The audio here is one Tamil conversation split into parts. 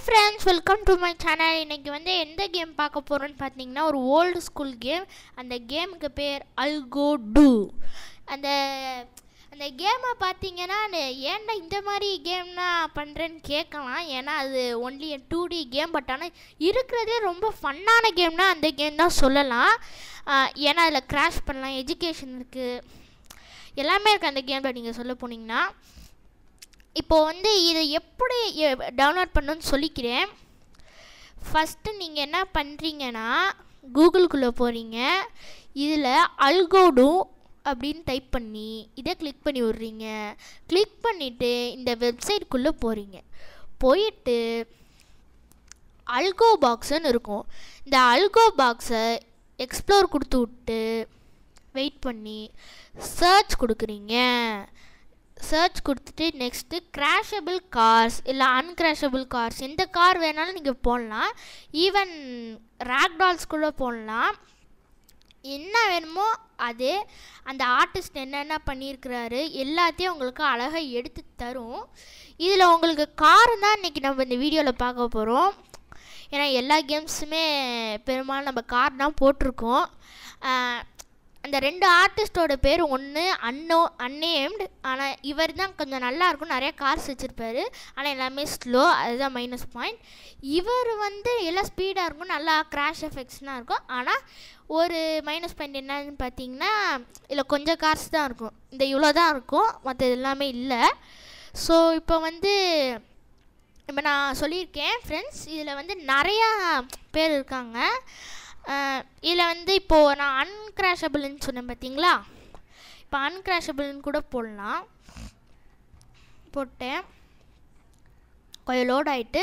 Friends welcome to my channel இன்னைக்கு வந்து எந்த கேம் பார்க்க போகிறோன்னு பார்த்தீங்கன்னா ஒரு ஓல்டு ஸ்கூல் கேம் அந்த கேமுக்கு பேர் அல்கோ டூ அந்த அந்த கேமை பார்த்தீங்கன்னா நே- ஏன்டா இந்த மாதிரி கேம்னா பண்ணுறேன்னு கேட்கலாம் ஏன்னா அது only two D game but ஆனால் இருக்கிறதே ரொம்ப ஃபன்னான கேம்னா அந்த கேம் தான் சொல்லலாம் ஆஹ் ஏன்னா அதில் கிராஷ் பண்ணலாம் எஜுகேஷன் இருக்குது எல்லாமே இருக்குது அந்த கேமில் நீங்கள் சொல்ல போனீங்கன்னா இப்போ வந்து இதை எப்படி டவுன்லோட் பண்ணணும்னு சொல்லிக்கிறேன் ஃபஸ்ட்டு நீங்கள் என்ன பண்ணுறீங்கன்னா கூகுளுக்குள்ளே போகிறீங்க இதில் அல்கோடு அப்படின்னு டைப் பண்ணி இதை கிளிக் பண்ணி விட்றீங்க கிளிக் பண்ணிவிட்டு இந்த வெப்சைட்குள்ளே போகிறீங்க போயிட்டு அல்கோ பாக்ஸ்னு இருக்கும் இந்த அல்கோ பாக்ஸை எக்ஸ்ப்ளோர் கொடுத்து விட்டு வெயிட் பண்ணி சர்ச் கொடுக்குறீங்க சர்ச் கொடுத்துட்டு நெக்ஸ்ட்டு கிராஷபிள் கார்ஸ் இல்லை அன்கிராஷபிள் கார்ஸ் எந்த கார் வேணாலும் நீங்கள் போடலாம் ஈவன் ரேக்டால்ஸ் கூட போடலாம் என்ன வேணுமோ அது அந்த ஆர்டிஸ்ட் என்னென்ன பண்ணியிருக்கிறாரு எல்லாத்தையும் உங்களுக்கு அழகாக எடுத்து தரும் இதில் உங்களுக்கு கார் தான் இன்றைக்கி நம்ம இந்த வீடியோவில் பார்க்க போகிறோம் ஏன்னா எல்லா கேம்ஸுமே பெரும்பாலும் நம்ம கார் தான் போட்டிருக்கோம் ஆஹ் அந்த ரெண்டு ஆர்டிஸ்டோட பேர் ஒன்று அன்னோ அன்னேம்டு ஆனால் இவர் தான் கொஞ்சம் நல்லா இருக்கும் நிறைய கார்ஸ் வச்சுருப்பாரு ஆனால் எல்லாமே ஸ்லோ அதுதான் மைனஸ் பாயிண்ட் இவர் வந்து எல்லாம் ஸ்பீடாக இருக்கும் நல்லா கிராஷ் எஃபெக்ட்ஸ்லாம் இருக்கும் ஆனால் ஒரு மைனஸ் பாயிண்ட் என்னன்னு பார்த்தீங்கன்னா இதில் கொஞ்சம் கார்ஸ் தான் இருக்கும் இந்த இவ்வளோ தான் இருக்கும் மற்றது எல்லாமே இல்லை ஸோ இப்போ வந்து இப்போ நான் சொல்லியிருக்கேன் ஃப்ரெண்ட்ஸ் இதில் வந்து நிறையா பேர் இருக்காங்க இதில் வந்து இப்போது நான் அன்கிராஷபிள்னு சொன்னேன் பார்த்தீங்களா இப்போ அன்கிராஷபிள்னு கூட போடலாம் போட்டேன் கொஞ்சம் லோட் ஆகிட்டு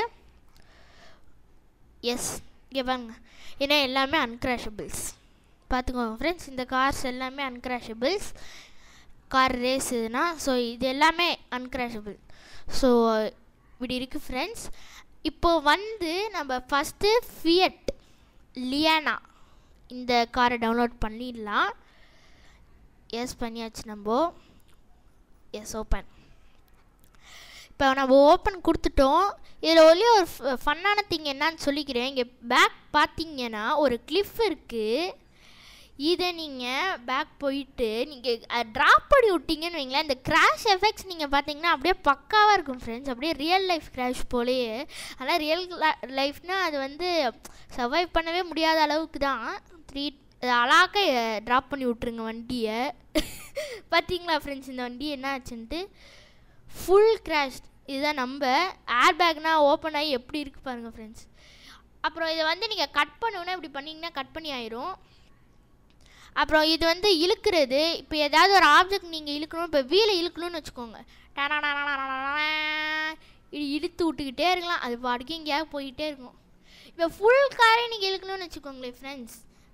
எஸ் இங்கே பாருங்க ஏன்னா எல்லாமே அன்கிராஷபிள்ஸ் பார்த்துக்கோங்க ஃப்ரெண்ட்ஸ் இந்த கார்ஸ் எல்லாமே அன்கிராஷபிள்ஸ் கார் ரேஸ் இதுனா ஸோ இது எல்லாமே அன்கிராஷபிள் ஸோ இப்படி இருக்குது ஃப்ரெண்ட்ஸ் இப்போ வந்து நம்ம ஃபஸ்ட்டு ஃபியட் லியானா இந்த காரை டவுன்லோட் பண்ணிடலாம் எஸ் பண்ணியாச்சு நம்ம எஸ் ஓப்பன் இப்போ நம்ம ஓப்பன் கொடுத்துட்டோம் இதில் ஒரே ஒரு ஃபன்னான திங் என்னன்னு சொல்லிக்கிறேன் இங்கே பேக் பார்த்தீங்கன்னா ஒரு கிளிஃப் இருக்குது இதை நீங்கள் பேக் போயிட்டு நீங்கள் ட்ராப் பண்ணி விட்டீங்கன்னு வைங்களேன் இந்த கிராஷ் எஃபெக்ட்ஸ் நீங்கள் பார்த்தீங்கன்னா அப்படியே பக்காவாக இருக்கும் ஃப்ரெண்ட்ஸ் அப்படியே ரியல் லைஃப் கிராஷ் போலேயே ஆனால் ரியல் லைஃப்னால் அது வந்து சர்வைவ் பண்ணவே முடியாத அளவுக்கு தான் த்ரீ அழகாக ட்ராப் பண்ணி விட்ருங்க வண்டியை பார்த்தீங்களா ஃப்ரெண்ட்ஸ் இந்த வண்டி என்ன ஆச்சுன்ட்டு ஃபுல் கிராஷ் இதுதான் நம்ம ஏர் பேக்னா ஓப்பன் ஆகி எப்படி இருக்குது பாருங்கள் ஃப்ரெண்ட்ஸ் அப்புறம் இதை வந்து நீங்கள் கட் பண்ணணுன்னா இப்படி பண்ணிங்கன்னா கட் பண்ணி ஆயிரும் அப்புறம் இது வந்து இழுக்கிறது இப்போ ஏதாவது ஒரு ஆப்ஜெக்ட் நீங்கள் இழுக்கணும் இப்போ வீலை இழுக்கணும்னு வச்சுக்கோங்க டனனனனனனனன. இது இழுத்து விட்டுக்கிட்டே இருக்கலாம் அது பாட்டுக்கு எங்கேயாவது போயிட்டே இருக்கும் இப்போ ஃபுல் காரை நீங்கள் இழுக்கணும்னு வச்சுக்கோங்களேன் ஃப்ரெண்ட்ஸ்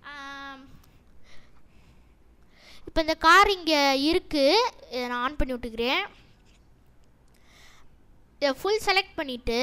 இப்போ இந்த கார் இங்கே இருக்குது இதை நான் ஆன் பண்ணி விட்டுக்கிறேன் இதை ஃபுல் செலக்ட் பண்ணிவிட்டு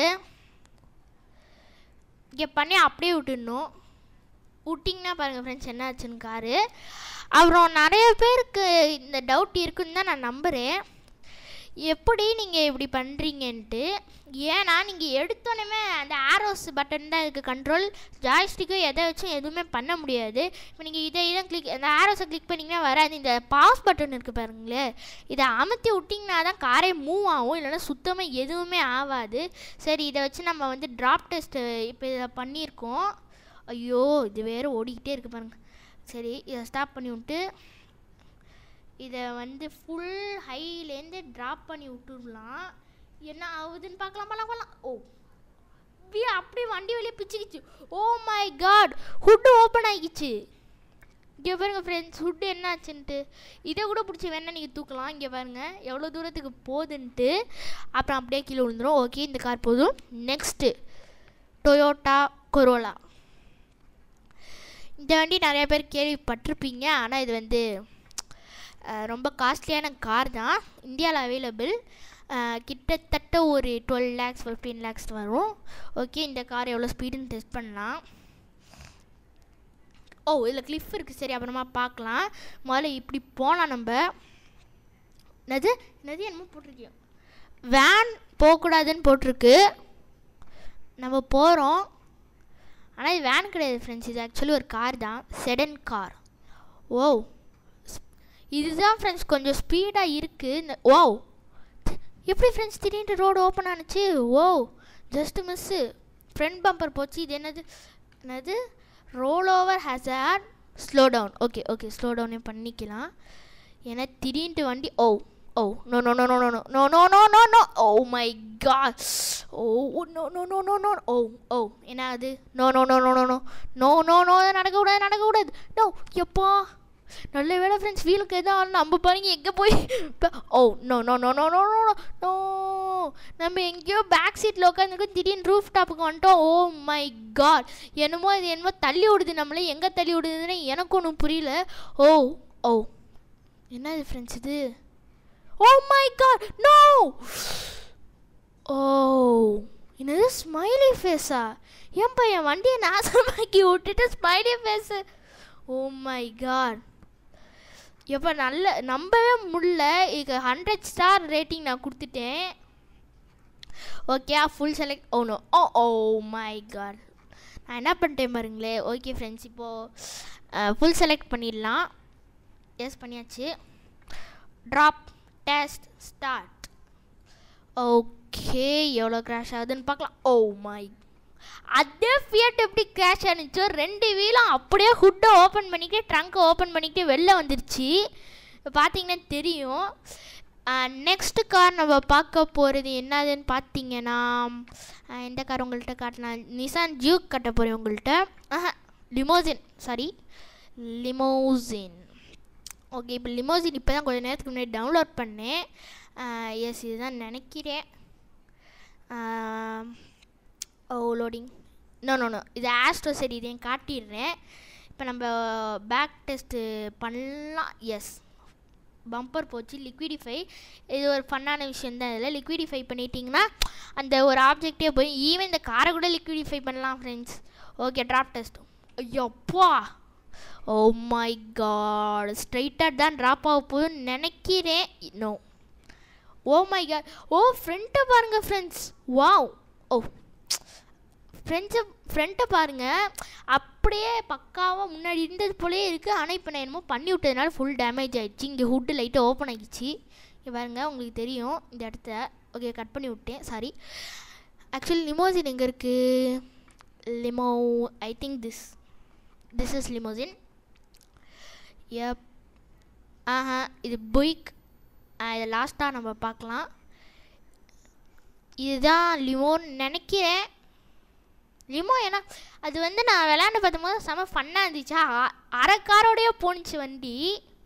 இங்கே பண்ணி அப்படியே விட்டுடணும் விட்டிங்கன்னா பாருங்கள் ஃப்ரெண்ட்ஸ் என்ன ஆச்சுன்னு காரு அப்புறம் நிறைய பேருக்கு இந்த டவுட் இருக்குன்னு தான் நான் நம்புகிறேன் எப்படி நீங்கள் இப்படி பண்ணுறீங்கன்ட்டு ஏன்னா நீங்கள் எடுத்தோடனே அந்த ஆரோஸ் பட்டன் தான் இருக்குது கண்ட்ரோல் ஜாய்ஸ்டிக்கோ எதை வச்சும் எதுவுமே பண்ண முடியாது இப்போ நீங்கள் இதை இதை கிளிக் அந்த ஆரோஸை கிளிக் பண்ணிங்கன்னா வராது இந்த பாஸ் பட்டன் இருக்குது பாருங்களேன் இதை அமுத்தி விட்டிங்கன்னா தான் காரே மூவ் ஆகும் இல்லைன்னா சுத்தமாக எதுவுமே ஆகாது சரி இதை வச்சு நம்ம வந்து ட்ராப் டெஸ்ட்டு இப்போ இதை பண்ணியிருக்கோம் ஐயோ இது வேறு ஓடிக்கிட்டே இருக்கு பாருங்க சரி இதை ஸ்டாப் பண்ணி விட்டு இதை வந்து ஃபுல் ஹைலேருந்து ட்ராப் பண்ணி விட்டுடலாம் என்ன ஆகுதுன்னு பார்க்கலாம் பார்க்கலாம் பார்க்கலாம் ஓ அப்படியே அப்படியே வண்டி வெளியே பிச்சுக்கிச்சு oh my God hood open ஆகிக்கிச்சு இங்கே பாருங்க ஃப்ரெண்ட்ஸ் ஹுட்டு என்ன ஆச்சுன்ட்டு இதை கூட பிடிச்சி வேணால் நீங்கள் தூக்கலாம் இங்கே பாருங்க எவ்வளோ தூரத்துக்கு போகுதுன்ட்டு அப்புறம் அப்படியே கீழே விழுந்துரும் ஓகே இந்த கார் போதும் நெக்ஸ்ட்டு டொயோட்டா கொரோலா இந்த வண்டி நிறைய பேர் கேள்விப்பட்டிருப்பீங்க ஆனால் இது வந்து அஹ், ரொம்ப காஸ்ட்லியான கார் தான் இந்தியாவில் அவைலபிள் கிட்டத்தட்ட ஒரு டுவெல் லேக்ஸ் ஃபிஃப்டீன் லேக்ஸ் வரும் ஓகே இந்த கார் எவ்வளோ ஸ்பீடுன்னு டெஸ்ட் பண்ணலாம் ஓ இதில் கிளிஃப் இருக்குது சரி அப்புறமா பார்க்கலாம் முதல்ல இப்படி போனால் நம்ம என்னது என்னது என்னமோ போட்டிருக்கியோ வேன் போகக்கூடாதுன்னு போட்டிருக்கு நம்ம போகிறோம் ஆனால் இது வேன் கிடையாது ஃப்ரெண்ட்ஸ் இது ஆக்சுவலி ஒரு கார் தான் செடன் கார் ஓ இதுதான் ஃப்ரெண்ட்ஸ் கொஞ்சம் ஸ்பீடாக இருக்குது இந்த ஓ எப்படி ஃப்ரெண்ட்ஸ் திடீர்னு ரோடு ஓப்பன் ஆனுச்சு oh just miss front bumper போச்சு இது என்னது என்னது roll over has add slow down okay okay slow டவுனே பண்ணிக்கலாம் ஏன்னா திடீர்னு வண்டி oh oh no no no no no no no no no no oh my God oh no no no no no oh oh என்ன அது no no no no no no no no no நடக்கக்கூடாது நடக்கக்கூடாது நோ எப்பா நல்ல வேலை ஃப்ரெண்ட்ஸ் வீலுக்கு எதாவது ஆகணும் நம்ம பாருங்க எங்கே போய் oh no no no no no no no நம்ம எங்கேயோ பேக் சீட்டில் உட்காந்துருக்கோம் திடீர்னு ரூஃப் டாப்புக்கு வந்துட்டோம் ஓ மை காட் என்னமோ அது என்னமோ தள்ளி விடுது நம்மளே எங்கே தள்ளி விடுதுன்னு எனக்கு ஒன்றும் புரியல ஓ ஓ என்னது ஃப்ரெண்ட்ஸ் இது oh my God no oh என்னது ஸ்மைலி ஃபேஸா ஏன்பா என் வண்டியை நாசமாக்கி விட்டுட்டு smiley face oh my God எப்போ நல்ல நம்பவே முடியல இதுக்கு ஹண்ட்ரட் ஸ்டார் ரேட்டிங் நான் கொடுத்துட்டேன் okay full select oh no oh oh my God நான் என்ன பண்ணிட்டேன் பாருங்களே ஓகே ஃப்ரெண்ட்ஸ் இப்போது ஃபுல் செலக்ட் பண்ணிடலாம் எஸ் பண்ணியாச்சு ட்ராப் டெஸ்ட் ஸ்டார்ட் ஓகே எவ்வளோ க்ராஷ் ஆகுதுன்னு பார்க்கலாம் ஓ மை அதே ஃபியட் எப்படி கிராஷ் ஆனிச்சோ ரெண்டு வீலும் அப்படியே ஹுட்டை ஓப்பன் பண்ணிக்கிட்டு ட்ரங்க்கை ஓப்பன் பண்ணிக்கிட்டு வெளில வந்துருச்சு இப்போ பார்த்தீங்கன்னா தெரியும் நெக்ஸ்ட் கார் நம்ம பார்க்க போகிறது என்னதுன்னு பார்த்தீங்கன்னா எந்த கார் உங்கள்கிட்ட காட்டலாம் நிசான் ஜியூக் கட்ட போகிறேன் உங்கள்கிட்ட ஆஹா லிமோசின் சாரி லிமோசின் ஓகே இப்போ லிமோசின் இப்போ தான் கொஞ்சம் நேரத்துக்கு முன்னாடி டவுன்லோட் பண்ணேன் எஸ் இதுதான் நினைக்கிறேன் oh loading no no no இது ஆஸ்ட்ரோ சரி இதையும் காட்டிடுறேன் இப்போ நம்ம பேக் டெஸ்ட்டு பண்ணலாம் எஸ் பம்பர் போச்சு லிக்விடிஃபை இது ஒரு ஃபன்னான விஷயம் தான் இதில் லிக்விடிஃபை பண்ணிட்டீங்கன்னா அந்த ஒரு ஆப்ஜெக்டே போய் ஈவன் இந்த காரை கூட லிக்விடிஃபை பண்ணலாம் ஃப்ரெண்ட்ஸ் ஓகே ட்ராப் டெஸ்ட் ஐயோப்பா ஓ மை காட் ஸ்ட்ரைட்டாக தான் ட்ராப் ஆக போகுதுன்னு நினைக்கிறேன் no oh my God oh ஃப்ரெண்ட்டை பாருங்கள் ஃப்ரெண்ட்ஸ் வாவ் ஓ ஃப்ரெண்ட்ஸை ஃப்ரெண்ட்டை பாருங்கள் அப்படியே பக்காவாக முன்னாடி இருந்தது போலே இருக்குது ஆனால் இப்போ நான் என்னமோ பண்ணி விட்டதுனால ஃபுல் டேமேஜ் ஆகிடுச்சு இங்கே ஹுட்டு லைட்டாக ஓப்பன் ஆகிடுச்சு இங்கே பாருங்கள் உங்களுக்கு தெரியும் இந்த இடத்த ஓகே கட் பண்ணி விட்டேன் சாரி ஆக்சுவலி லிமோசின் எங்கே இருக்குது limo I think this this is limousine எப் ஆஹா இது புய்க் இதை லாஸ்ட்டாக நம்ம பார்க்கலாம் இதுதான் லிமோன்னு நினைக்கிறேன் லிமோ ஏன்னா அது வந்து நான் விளையாண்டு பார்த்தபோது செம ஃபன்னாக இருந்துச்சா அரை காரோடையே போணுச்சு வண்டி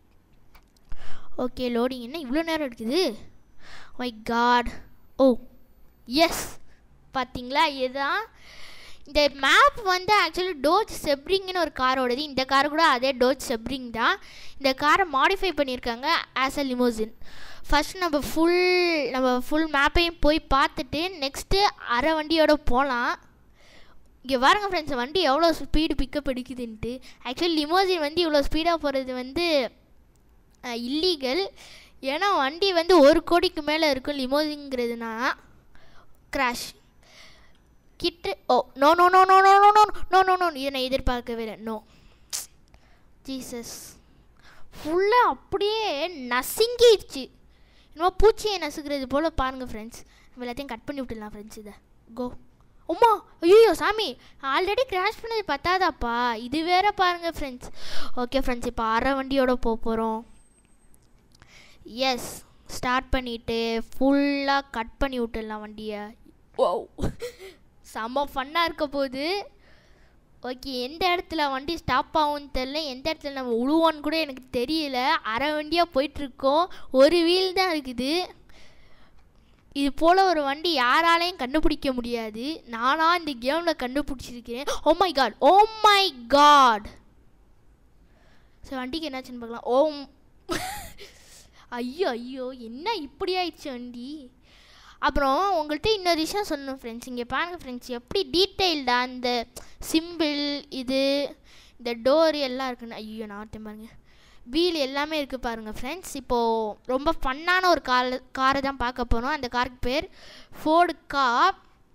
ஓகே லோடிங் என்ன இவ்வளோ நேரம் எடுக்குது மை காட் ஓ எஸ் பார்த்தீங்களா இதுதான் இந்த மேப் வந்து ஆக்சுவலி டோஜ் செப்ரிங்னு ஒரு காரோடது இந்த கார் கூட அதே டோஜ் செப்ரிங் தான் இந்த காரை மாடிஃபை பண்ணியிருக்காங்க ஆஸ் அ லிமோசின் ஃபஸ்ட் நம்ம ஃபுல் நம்ம ஃபுல் மேப்பையும் போய் பார்த்துட்டு நெக்ஸ்ட்டு அரை வண்டியோட போகலாம் இங்கே பாருங்க ஃப்ரெண்ட்ஸ் வண்டி எவ்வளோ ஸ்பீடு பிக்கப் எடுக்குதுன்ட்டு ஆக்சுவலி லிமோசின் வந்து இவ்வளோ ஸ்பீடாக போகிறது வந்து இல்லீகல் ஏன்னா வண்டி வந்து ஒரு கோடிக்கு மேலே இருக்கும் லிமோசின்ங்கிறதுனா கிராஷ் கிட்டு oh no no no no no no no no no no இதை நான் எதிர்பார்க்கவே இல்லை நோ ஜீசஸ் ஃபுல்லாக அப்படியே நசுங்கிடுச்சு என்னமோ பூச்சியை நசுக்கிறது போல் பாருங்கள் ஃப்ரெண்ட்ஸ் நம்ம எல்லாத்தையும் கட் பண்ணி விட்டுடலாம் ஃப்ரெண்ட்ஸ் இதை கோ உம்மா ஐயோ சாமி ஆல்ரெடி கிராஷ் பண்ணது பத்தாதாப்பா இது வேற பாருங்கள் ஃப்ரெண்ட்ஸ் ஓகே ஃப்ரெண்ட்ஸ் இப்போ அரை வண்டியோட போக போகிறோம் எஸ் ஸ்டார்ட் பண்ணிவிட்டு ஃபுல்லாக கட் பண்ணி விட்டுடலாம் வண்டியை ஓ செம்ம ஃபன்னாக இருக்க போகுது ஓகே எந்த இடத்துல வண்டி ஸ்டாப் ஆகும்னு தெரில எந்த இடத்துல நம்ம உழுவோன்னு கூட எனக்கு தெரியல அரை வண்டியாக போயிட்டுருக்கோம் ஒரு வீல் தான் இருக்குது இது போல் ஒரு வண்டி யாராலையும் கண்டுபிடிக்க முடியாது நானாக இந்த கேமில் கண்டுபிடிச்சிருக்கிறேன் oh my God oh my God சரி வண்டிக்கு என்னாச்சுன்னு பார்க்கலாம் ஓம் ஐயோ ஐயோ என்ன இப்படி ஆயிடுச்சு வண்டி அப்புறம் உங்கள்கிட்ட இன்னொரு விஷயம் சொல்லணும் ஃப்ரெண்ட்ஸ் இங்கே பாருங்கள் ஃப்ரெண்ட்ஸ் எப்படி டீட்டெயில்டாக அந்த சிம்பிள் இது இந்த டோர் எல்லாம் இருக்குன்னு ஐயோ நான் பாருங்க வீல் எல்லாமே இருக்குது பாருங்கள் ஃப்ரெண்ட்ஸ் இப்போது ரொம்ப ஃபன்னான ஒரு கார் காரை தான் பார்க்க போகிறோம் அந்த காருக்கு பேர் ஃபோர்டு கார்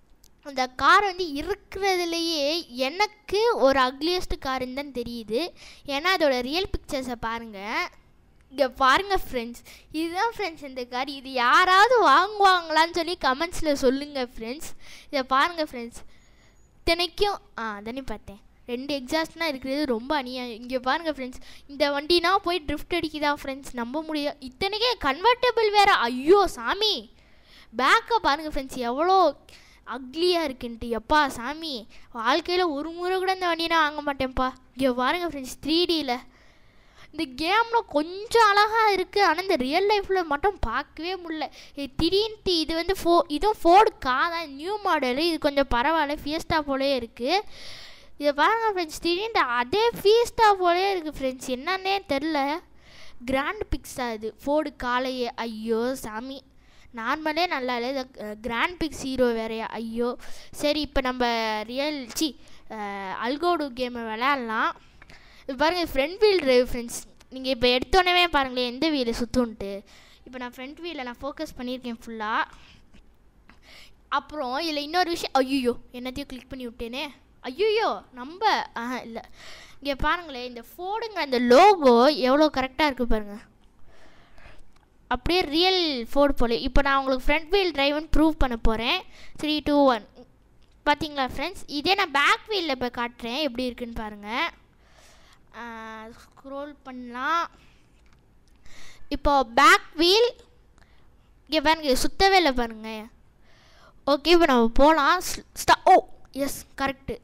அந்த கார் வந்து இருக்கிறதுலையே எனக்கு ஒரு அக்லியஸ்ட் காருன்னு தான் தெரியுது ஏன்னா அதோட ரியல் பிக்சர்ஸை பாருங்கள் இங்கே பாருங்கள் ஃப்ரெண்ட்ஸ் இதுதான் ஃப்ரெண்ட்ஸ் இந்த கார் இது யாராவது வாங்குவாங்களான்னு சொல்லி கமெண்ட்ஸில் சொல்லுங்கள் ஃப்ரெண்ட்ஸ் இதை பாருங்கள் ஃப்ரெண்ட்ஸ் இத்தனைக்கும் ஆ தானே பார்த்தேன் ரெண்டு எக்ஸாஸ்ட்னா இருக்கிறது ரொம்ப அநியாயம் இங்கே பாருங்கள் ஃப்ரெண்ட்ஸ் இந்த வண்டினா போய் ட்ரிஃப்ட் அடிக்குதா ஃப்ரெண்ட்ஸ் நம்ப முடியாது இத்தனைக்கே கன்வெர்ட்டபிள் வேறு ஐயோ சாமி பேக்கை பாருங்கள் ஃப்ரெண்ட்ஸ் எவ்வளோ அக்லியாக இருக்குன்ட்டு எப்பா சாமி வாழ்க்கையில் ஒரு முறை கூட இந்த வண்டியை நான் வாங்க மாட்டேன்ப்பா இங்கே பாருங்கள் ஃப்ரெண்ட்ஸ் த்ரீ டியில் இந்த கேமில் கொஞ்சம் அழகாக இருக்குது ஆனால் இந்த ரியல் லைஃப்பில் மட்டும் பார்க்கவே முடியல இது திடீர்னு இது வந்து ஃபோ இதுவும் ஃபோர்டு கா தான் நியூ மாடலு இது கொஞ்சம் பரவாயில்ல ஃபியஸ்டா போலே இருக்குது இதை பாருங்கள் ஃப்ரெண்ட்ஸ் திடீர்னு அதே ஃபியஸ்டா போலே இருக்குது ஃப்ரெண்ட்ஸ் என்னன்னே தெரில கிராண்ட் பிக்ஸா இது ஃபோர்டு காலையே ஐயோ சாமி நார்மலே நல்லா இல்லை இது கிராண்ட் பிக்ஸ் ஹீரோ வேறையா ஐயோ சரி இப்போ நம்ம ரியல் சி அல்கோடு கேமை விளையாடலாம் இது பாருங்கள் ஃப்ரண்ட் வீல் டிரைவ் ஃப்ரெண்ட்ஸ் நீங்கள் இப்போ எடுத்தோடனே பாருங்களேன் எந்த வீலை சுற்றுன்ட்டு இப்போ நான் ஃப்ரண்ட் வீலில் நான் ஃபோக்கஸ் பண்ணியிருக்கேன் ஃபுல்லாக அப்புறம் இதில் இன்னொரு விஷயம் ஐயோ என்னத்தையும் கிளிக் பண்ணி விட்டேனே ஐயோ நம்ம ஆஹா இல்லை இங்கே பாருங்களேன் இந்த ஃபோர்டுங்க அந்த லோகோ எவ்வளோ கரெக்டாக இருக்குது பாருங்கள் அப்படியே ரியல் ஃபோர்டு போல இப்போ நான் உங்களுக்கு ஃப்ரண்ட் வீல் டிரைவ்னு ப்ரூவ் பண்ண போகிறேன் த்ரீ டூ ஒன் பார்த்தீங்களா ஃப்ரெண்ட்ஸ் இதே நான் பேக் வீலில் இப்போ காட்டுறேன் எப்படி இருக்குன்னு பாருங்கள் ஸ்க்ரோல் பண்ணலாம் இப்போ பேக் வீல் இங்கே பாருங்க சுத்தவே இல்லை பாருங்க ஓகே இப்போ நம்ம போகலாம் ஸ்டா ஓ எஸ் கரெக்டு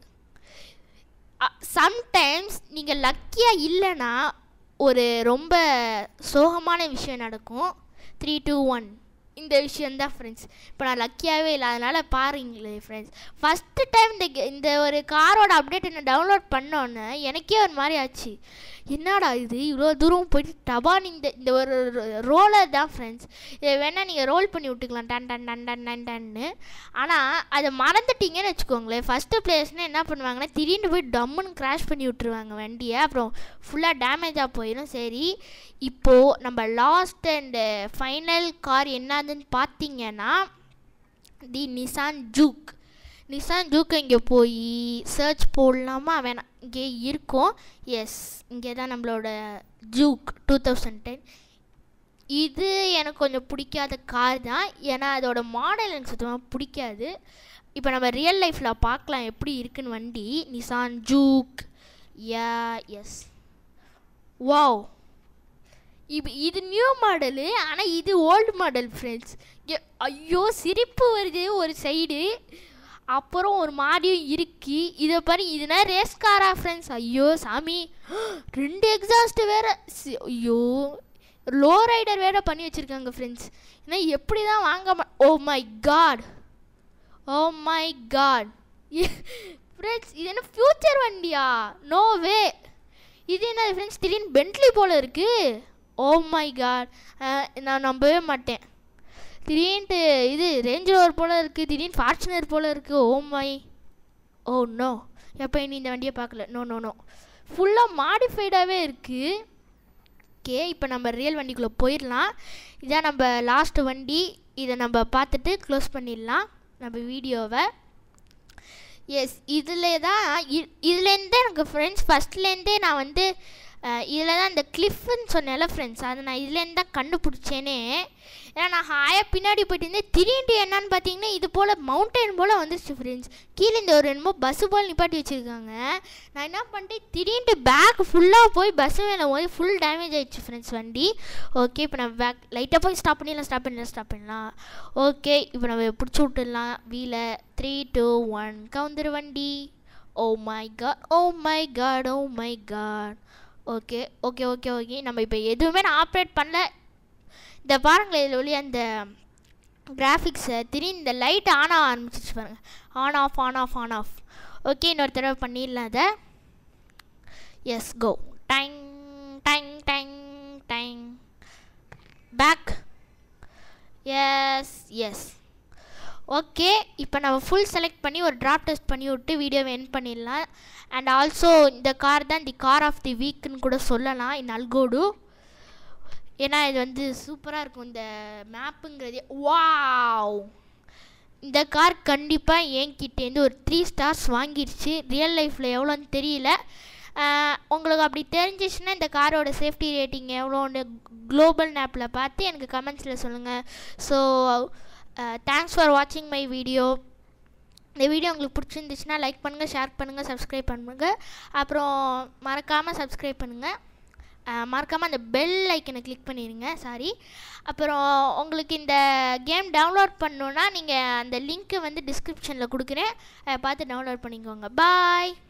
சம்டைம்ஸ் நீங்கள் லக்கியாக இல்லைன்னா ஒரு ரொம்ப சோகமான விஷயம் நடக்கும் த்ரீ டூ ஒன் இந்த விஷயந்தான் ஃப்ரெண்ட்ஸ் இப்போ நான் லக்கியாகவே இல்லை அதனால் பாருங்களே ஃப்ரெண்ட்ஸ் ஃபஸ்ட்டு டைம் இந்த இந்த ஒரு காரோட அப்டேட் என்ன டவுன்லோட் பண்ணோன்னே எனக்கே ஒரு மாதிரி ஆச்சு என்னடா இது இவ்வளோ தூரம் போயிட்டு டபான் இந்த இந்த ஒரு ரோலர் தான் ஃப்ரெண்ட்ஸ் இதை வேணால் நீங்கள் ரோல் பண்ணி விட்டுக்கலாம் done done done done done டன்னு ஆனால் அதை மறந்துட்டீங்கன்னு வச்சுக்கோங்களேன் ஃபஸ்ட்டு பிளேஸ்னால் என்ன பண்ணுவாங்கன்னா திடீர்னு போய் டம்முன்னு கிராஷ் பண்ணி விட்ருவாங்க வண்டியை அப்புறம் ஃபுல்லாக டேமேஜாக போயிடும் சரி இப்போது நம்ம லாஸ்ட் அண்டு ஃபைனல் கார் என்னதுன்னு பார்த்தீங்கன்னா தி நிசான் ஜூக் நிசான் ஜூக்கு இங்கே போய் சர்ச் போடலாமா வேணாம் இங்கே இருக்கும் எஸ் இங்கே தான் நம்மளோட ஜூக் டூ தௌசண்ட் டென் இது எனக்கு கொஞ்சம் பிடிக்காத கார் தான் ஏன்னா அதோட மாடல் எனக்கு சுத்தமாக பிடிக்காது இப்போ நம்ம ரியல் லைஃப்பில் பார்க்கலாம் எப்படி இருக்குன்னு வண்டி Nissan Juke yeah yes wow இப்போ இது நியூ மாடலு ஆனால் இது ஓல்டு மாடல் ஃப்ரெண்ட்ஸ் ஐயோ சிரிப்பு வருது ஒரு சைடு அப்புறம் ஒரு மாதிரியும் இருக்கு இதை பாரு இதுனா ரேஸ் காரா ஃப்ரெண்ட்ஸ் ஐயோ சாமி ரெண்டு எக்ஸாஸ்ட் வேற ஐயோ லோ ரைடர் வேற பண்ணி வச்சுருக்காங்க ஃப்ரெண்ட்ஸ் ஏன்னா எப்படி தான் வாங்க மா oh my God oh my God friends இது என்ன ஃப்யூச்சர் வண்டியா நோ வே இது என்ன ஃப்ரெண்ட்ஸ் திடீர்னு பென்ட்லி போல் இருக்குது ஓ மை காட் நான் நம்பவே மாட்டேன் திடீர்னு இது ரேஞ்ச் ரோவர் போல் இருக்குது திடீர்னு ஃபார்ச்சுனர் போல் இருக்குது ஓ மை ஓ நோ எப்போ நீ இந்த வண்டியை பார்க்கல நோ நோ நோ ஃபுல்லாக மாடிஃபைடாகவே இருக்குது ஓகே இப்போ நம்ம ரியல் வண்டிக்குள்ளே போயிடலாம் இதான் நம்ம லாஸ்ட்டு வண்டி இதை நம்ம பார்த்துட்டு க்ளோஸ் பண்ணிடலாம் நம்ம வீடியோவை எஸ் இதில் தான் இதுலேருந்தே எனக்கு ஃப்ரெண்ட்ஸ் ஃபஸ்ட்லேருந்தே நான் வந்து இதில் தான் இந்த கிளிஃப்னு சொன்னேன்ல ஃப்ரெண்ட்ஸ் அதை நான் இதுலேருந்து தான் கண்டுபிடிச்சேனே ஏன்னா நான் ஹாயாக பின்னாடி போயிட்டு இருந்தேன் திடீர்னு என்னன்னு பார்த்தீங்கன்னா இது போல் மவுண்டைன் போல் வந்துருச்சு ஃப்ரெண்ட்ஸ் கீழே இந்த ஒரு என்னமோ பஸ்ஸு போல் நிப்பாட்டி வச்சுருக்காங்க நான் என்ன பண்ணிட்டேன் திடீர்னு பேக் ஃபுல்லாக போய் பஸ்ஸு மேலே போய் ஃபுல் டேமேஜ் ஆயிடுச்சு ஃப்ரெண்ட்ஸ் வண்டி ஓகே இப்போ நம்ம பேக் லைட்டாக போய் ஸ்டாப் பண்ணிடலாம் ஸ்டாப் பண்ணலாம் ஸ்டாப் பண்ணலாம் ஓகே இப்போ நம்ம பிடிச்சி விட்டுடலாம் வீலை த்ரீ டூ ஒன் கவுந்துரு வண்டி oh my God oh my God oh my God okay okay okay okay நம்ம இப்போ எதுவுமே நான் ஆப்ரேட் பண்ணல இந்த பாருங்களேன் இதில் ஒளி அந்த கிராஃபிக்ஸை திடீர்னு இந்த லைட் ஆன் ஆக ஆரம்பிச்சிச்சு பாருங்கள் on off on off on off okay இன்னொரு தடவை பண்ணிடலாம் அதை எஸ் கோ டைங் டைங் டைங் டைங் பேக் எஸ் எஸ் ஓகே இப்போ நம்ம ஃபுல் செலக்ட் பண்ணி ஒரு ட்ராப் டெஸ்ட் பண்ணி விட்டு வீடியோவை என் பண்ணிடலாம் அண்ட் ஆல்சோ இந்த கார் தான் தி கார் ஆஃப் தி வீக்குன்னு கூட சொல்லலாம் இன் அல்கோடு ஏன்னா இது வந்து சூப்பராக இருக்கும் இந்த மேப்புங்கிறதே வாவ் இந்த கார் கண்டிப்பாக என்கிட்டேருந்து ஒரு த்ரீ ஸ்டார்ஸ் வாங்கிருச்சு ரியல் லைஃப்பில் எவ்வளோன்னு தெரியல ஆஹ் உங்களுக்கு அப்படி தெரிஞ்சிச்சுன்னா இந்த காரோட சேஃப்டி ரேட்டிங் எவ்வளோன்னு குளோபல் மேப்பில் பார்த்து எனக்கு கமெண்ட்ஸில் சொல்லுங்கள் ஸோ தேங்க்ஸ் ஃபார் வாட்சிங் மை வீடியோ இந்த வீடியோ உங்களுக்கு பிடிச்சிருந்துச்சுன்னா லைக் பண்ணுங்கள் ஷேர் பண்ணுங்கள் சப்ஸ்கிரைப் பண்ணுங்கள் அப்புறம் மறக்காமல் சப்ஸ்கிரைப் பண்ணுங்கள் மறக்காமல் அந்த பெல் ஐக்கனை கிளிக் பண்ணிடுங்க சாரி அப்புறம் உங்களுக்கு இந்த கேம் டவுன்லோட் பண்ணணுன்னா நீங்கள் அந்த லிங்க்கை வந்து டிஸ்கிரிப்ஷனில் கொடுக்குறேன் அதை பார்த்து டவுன்லோட் பண்ணிக்கோங்க பாய்